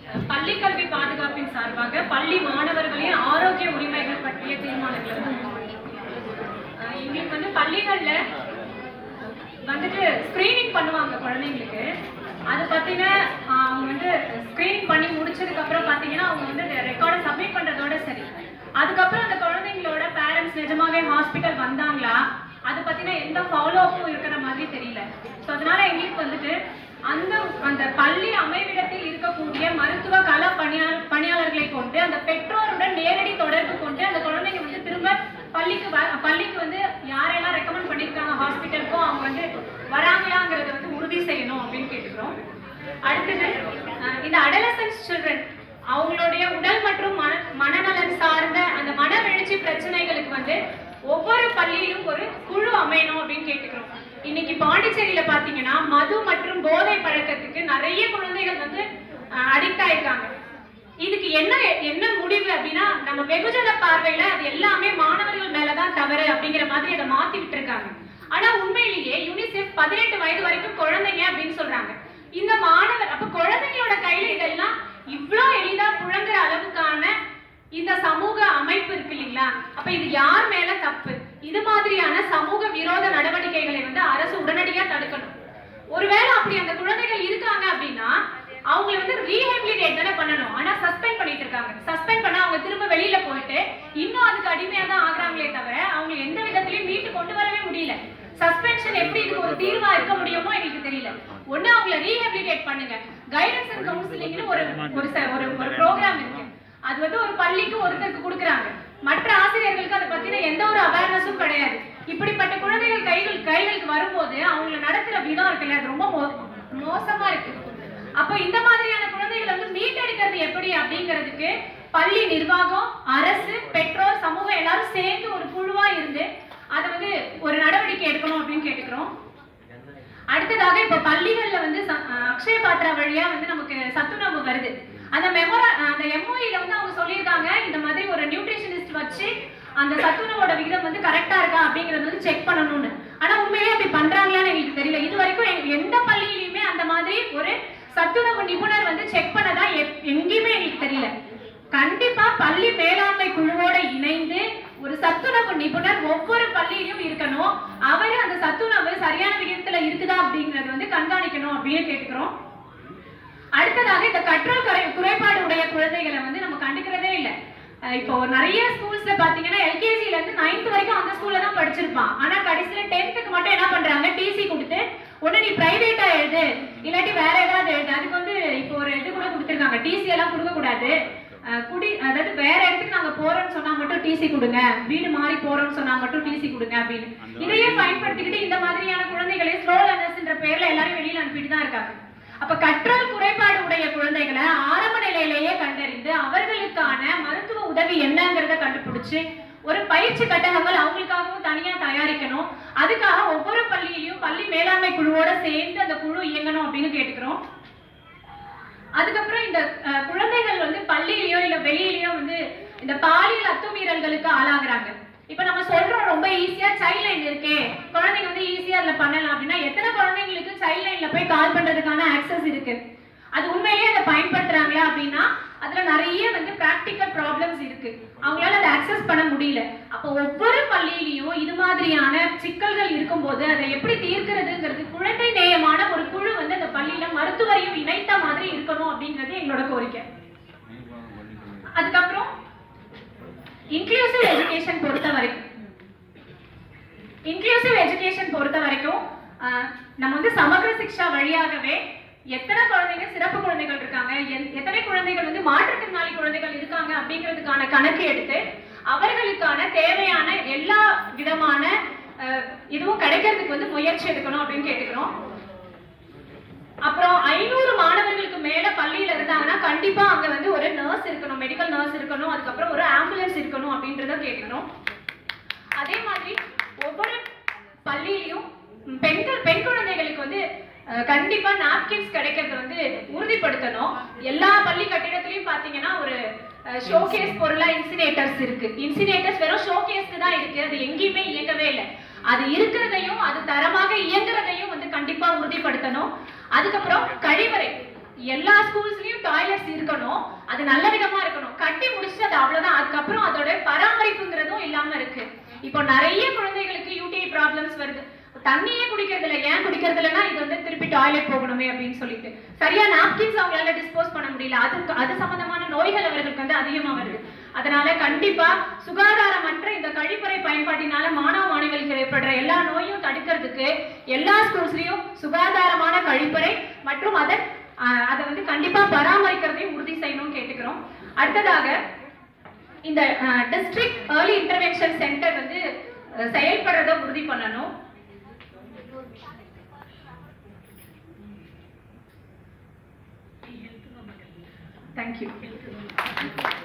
பள்ளி கல்வி பாதுகாப்பின் சார்பாக பள்ளி மாணவர்களின் ஆரோக்கிய உரிமைகள் பற்றிய தீர்மானங்களை வந்து கொண்டு வந்திருக்கோம். அஹ் எங்களுக்கு வந்து பள்ளிகள்ல வந்துட்டு ஸ்கிரீனிங் பண்ணுவாங்க குழந்தைங்களுக்கு அது பார்த்தீங்கன்னா ஆஹ் அவங்க வந்து ஸ்கிரீனிங் பண்ணி முடிச்சதுக்கு அப்புறம் பார்த்தீங்கன்னா அவங்க வந்து ரெக்கார்டை சப்மிட் பண்றதோட சரி அதுக்கப்புறம் அந்த குழந்தைங்களோட பேரண்ட்ஸ் நிஜமாவே ஹாஸ்பிட்டல் வந்தாங்களா அது பார்த்தீங்கன்னா எந்த ஃபாலோ அப்பும் இருக்கிற மாதிரி தெரியல ஸோ அதனால எங்களுக்கு வந்துட்டு அந்த அந்த பள்ளி அமைவிடத்தில் இருக்கக்கூடிய மருத்துவ கள பணியாளர் பணியாளர்களை கொண்டு அந்த பெற்றோருடன் நேரடி தொடர்பு கொண்டு அந்த குழந்தைங்க வந்து திரும்ப பள்ளிக்கு வ- பள்ளிக்கு வந்து யாரெல்லாம் ரெக்கமெண்ட் பண்ணியிருக்காங்க ஹாஸ்பிட்டலுக்கும் அவங்க வந்து வராங்களாங்கிறத வந்து உறுதி செய்யணும் அப்படின்னு கேட்டுக்கிறோம் அடுத்தது அஹ் இந்த அடலசன்ஸ் சில்ட்ரன் அவங்களுடைய உடல் மற்றும் மன மனநலன் சார்ந்த அந்த மனவெழுச்சி பிரச்சனைகளுக்கு வந்து ஒவ்வொரு பள்ளியிலும் ஒரு குழு அமையணும் அப்படின்னு கேட்டுக்கிறோம் இன்னைக்கு பாண்டிச்சேரியில பாத்தீங்கன்னா மது மற்றும் போதை பழக்கத்துக்கு நிறைய குழந்தைகள் வந்து அடிக்ட் ஆயிருக்காங்க இதுக்கு என்ன என்ன முடிவு அப்படின்னா நம்ம வெகுஜன பார்வையில அது எல்லாமே மாணவர்கள் மேலதான் தவறு அப்படிங்கிற மாதிரி அதை மாத்தி விட்டுருக்காங்க ஆனா உண்மையிலேயே யூனிசெஃப் பதினெட்டு வயது வரைக்கும் குழந்தைங்க அப்படின்னு சொல்றாங்க இந்த மாணவர் அப்ப குழந்தைங்களோட கையில இதெல்லாம் இவ்ளோ எளிதா புழங்குற அளவுக்கான இந்த சமூக அமைப்பு இருக்கு இல்லைங்களா அப்ப இது யார் மேல தப்பு இது மாதிரியான சமூக விரோத நடவடிக்கைகளை வந்து அரசு உடனடியா தடுக்கணும் ஒருவேளை அப்படி அந்த குழந்தைகள் இருக்காங்க அப்படின்னா அவங்களை வந்து ரீஹேபிலிட்டேட் தானே பண்ணணும் ஆனா சஸ்பெண்ட் பண்ணிட்டு இருக்காங்க சஸ்பெண்ட் பண்ணா அவங்க திரும்ப வெளியில போயிட்டு இன்னும் அதுக்கு அடிமையா தான் ஆகுறாங்களே தவிர அவங்க எந்த விதத்திலயும் மீட்டு கொண்டு வரவே முடியல சஸ்பென்ஷன் எப்படி இதுக்கு ஒரு தீர்வா இருக்க முடியுமோ எங்களுக்கு தெரியல ஒண்ணு அவங்கள ரீஹேபிலிட்டேட் பண்ணுங்க கைடன்ஸ் அண்ட் கவுன்சிலிங்னு ஒரு ஒரு ச- ஒரு ஒரு ப்ரோக்ராம் இருக்கு அது வந்து ஒரு பள்ளிக்கு ஒருத்தருக்கு கொடுக்குறாங்க மற்ற ஆசிரியர்களுக்கு அதை பத்தின எந்த ஒரு அவேர்னஸும் கிடையாது இப்படிப்பட்ட குழந்தைகள் கைகள் கைகளுக்கு வரும்போது அவங்களை நடத்துற விதம் இருக்குல்ல அது ரொம்ப மோ- மோசமா இருக்கு அப்ப இந்த மாதிரியான குழந்தைகளை வந்து மீட்டெடுக்கிறது எப்படி அப்படிங்கிறதுக்கு பள்ளி நிர்வாகம் அரசு பெற்றோர் சமூகம் எல்லாரும் சேர்ந்து ஒரு குழுவா இருந்து அதை வந்து ஒரு நடவடிக்கை எடுக்கணும் அப்படின்னு கேட்டுக்கிறோம் அடுத்ததாக இப்ப பள்ளிகள்ல வந்து ச- அஹ் அக்ஷய பாத்ரா வழியா வந்து நமக்கு சத்துணவு வருது அந்த மெமோரா அந்த எம்ஓஇல வந்து அவங்க சொல்லியிருக்காங்க இந்த மாதிரி ஒரு நியூட்ரிஷனிஸ்ட் வச்சு அந்த சத்துணவோட விகிதம் வந்து கரெக்டா இருக்கா அப்படிங்கறது வந்து செக் பண்ணணும்னு ஆனா உண்மையிலேயே அப்படி பண்றாங்களான்னு எங்களுக்கு தெரியல இது வரைக்கும் எங்க- எந்த பள்ளியிலுமே அந்த மாதிரி ஒரு சத்துணவு நிபுணர் வந்து செக் பண்ணதா எ- எங்கேயுமே எங்களுக்கு தெரியல கண்டிப்பா பள்ளி மேலாண்மை குழுவோட இணைந்து ஒரு சத்துணவு நிபுணர் ஒவ்வொரு பள்ளியிலும் இருக்கணும் அவரு அந்த சத்துணவு சரியான விகிதத்துல இருக்குதா அப்படிங்கறது வந்து கண்காணிக்கணும் அப்படின்னு கேட்டுக்கிறோம் அடுத்ததாக இந்த கற்றல் குறை குறைபாடு உடைய குழந்தைகளை வந்து நம்ம கண்டுக்கிறதே இல்லை அஹ் இப்போ நிறைய ஸ்கூல்ஸ்ல பாத்தீங்கன்னா எல்கேஜில இருந்து நைன்த் வரைக்கும் அந்த ஸ்கூல்ல தான் படிச்சிருப்பான் ஆனா கடைசியில டென்த்துக்கு மட்டும் என்ன பண்றாங்க டிசி கொடுத்து ஒண்ணு நீ பிரைவேட்டா எழுது இல்லாட்டி வேற ஏதாவது எழுது அதுக்கு வந்து இப்போ ஒரு இது கூட கொடுத்துருக்காங்க டிசி எல்லாம் கொடுக்க கூடாது அஹ் குடி அதாவது வேற இடத்துக்கு நாங்க போறோம்னு சொன்னா மட்டும் டிசி கொடுங்க வீடு மாறி போறோம்னு சொன்னா மட்டும் டிசி கொடுங்க அப்படின்னு இதையே பயன்படுத்திக்கிட்டு இந்த மாதிரியான குழந்தைகளை ஸ்லோ லேர்னர்ஸ்ன்ற பேர்ல எல்லாரும் வெளியில அனுப்பிட்டு தான் இருக்காங்க அப்ப கற்றல் குறைபாடு உடைய குழந்தைகளை ஆரம்ப நிலையிலேயே கண்டறிந்து அவர்களுக்கான மருத்துவ உதவி என்னங்கிறத கண்டுபிடிச்சு ஒரு பயிற்சி கட்டணங்கள் அவங்களுக்காகவும் தனியா தயாரிக்கணும் அதுக்காக ஒவ்வொரு பள்ளியிலையும் பள்ளி மேலாண்மை குழுவோட சேர்ந்து அந்த குழு இயங்கணும் அப்படின்னு கேட்டுக்கிறோம் அதுக்கப்புறம் இந்த அஹ், குழந்தைகள் வந்து பள்ளியிலயோ இல்ல வெளியிலயோ வந்து இந்த பாலியல் அத்துமீறல்களுக்கு ஆளாகுறாங்க இப்ப நம்ம சொல்றோம் ரொம்ப ஈஸியா சைல்ட் லைன் இருக்கே குழந்தைங்க வந்து ஈஸியா அதுல பண்ணலாம் அப்படின்னா எத்தனை குழந்தைங்களுக்கு சைல்ட் லைன்ல போய் கால் பண்றதுக்கான ஆக்சஸ் இருக்கு அது உண்மையிலேயே அதை பயன்படுத்துறாங்களா அப்படின்னா அதுல நிறைய வந்து பிராக்டிக்கல் ப்ராப்ளம்ஸ் இருக்கு அவங்களால அதை அக்சஸ் பண்ண முடியல அப்போ ஒவ்வொரு பள்ளியிலையும் இது மாதிரியான சிக்கல்கள் இருக்கும்போது அதை எப்படி தீர்க்கிறதுங்கிறது குழந்தை நேயமான ஒரு குழு வந்து அந்த பள்ளியில மருத்துவரையும் இணைத்த மாதிரி இருக்கணும் அப்படிங்கிறது எங்களோட கோரிக்கை அதுக்கப்புறம் இன்க்ளூசிவ் எஜுகேஷன் பொறுத்த வரைக்கும் இன்க்ளூசிவ் எஜுகேஷன் பொறுத்த வரைக்கும் ஆஹ், நம்ம வந்து சமக்ர சிக்ஷா வழியாகவே எத்தனை குழந்தைங்க சிறப்பு குழந்தைகள் இருக்காங்க எத்- எத்தனை குழந்தைகள் வந்து மாற்றுத்திறனாளி குழந்தைகள் இருக்காங்க அப்படிங்கிறதுக்கான கணக்கு எடுத்து அவர்களுக்கான தேவையான எல்லா விதமான ஆஹ், இதுவும் கிடைக்கிறதுக்கு வந்து முயற்சி எடுக்கணும் அப்படின்னு கேட்டுக்கிறோம் அப்புறம் ஐநூறு மாணவர்களுக்கு மேல பள்ளியில இருந்தாங்கன்னா கண்டிப்பா அங்க வந்து ஒரு நர்ஸ் இருக்கணும் மெடிக்கல் நர்ஸ் இருக்கணும் அதுக்கப்புறம் ஒரு ஆம்புலன்ஸ் இருக்கணும் அப்படின்றத கேட்கணும் அதே மாதிரி ஒவ்வொரு பள்ளியிலையும் ம், பெண்கள் பெண் குழந்தைகளுக்கு வந்து அஹ், கண்டிப்பா நாப்கின்ஸ் கிடைக்கிறத வந்து உறுதிப்படுத்தணும் எல்லா பள்ளி கட்டிடத்திலயும் பாத்தீங்கன்னா ஒரு ஷோகேஸ் பொருளா இன்சினேட்டர்ஸ் இருக்கு இன்சினேட்டர்ஸ் வெறும் ஷோகேஸ்க்கு தான் இருக்கு அது எங்கேயுமே இயங்கவே இல்லை அது இருக்கிறதையும் அது தரமாக இயங்குறதையும் வந்து கண்டிப்பா உறுதிப்படுத்தணும் அதுக்கப்புறம் கழிவறை எல்லா ஸ்கூல்ஸ்லயும் டாய்லெட்ஸ் இருக்கணும் அது நல்ல விதமா இருக்கணும் கட்டி முடிச்சுட்டு அது அவ்வளவுதான் அதுக்கப்புறம் அதோட பராமரிப்புங்கிறதும் இல்லாம இருக்கு இப்போ நிறைய குழந்தைகளுக்கு யூடிஐ ப்ராப்ளம்ஸ் வருது தண்ணியே குடிக்கிறது இல்ல ஏன் குடிக்கிறது இல்லைன்னா இது வந்து திருப்பி டாய்லெட் போகணுமே அப்படின்னு சொல்லிட்டு சரியா நாப்கின்ஸ் அவங்களால டிஸ்போஸ் பண்ண முடியல அது அது சம்பந்தமான நோய்கள் அவர்களுக்கு வந்து அதிகமா வருது அதனால கண்டிப்பா சுகாதாரமற்ற இந்த கழிப்பறை பயன்பாட்டினால மாணவ மாணவிகளுக்கு ஏற்படுற எல்லா நோயும் தடுக்கிறதுக்கு எல்லா ஸ்கூல்ஸ்லயும் சுகாதாரமான கழிப்பறை மற்றும் அதை ஆஹ், அதை வந்து கண்டிப்பா பராமரிக்கிறதையும் உறுதி செய்யணும்னு கேட்டுக்கிறோம் அடுத்ததாக இந்த டிஸ்ட்ரிக்ட் ஏர்லி இன்டர்வென்ஷன் சென்டர் வந்து அஹ், செயல்படுறத உறுதி பண்ணணும் தேங்க்யூ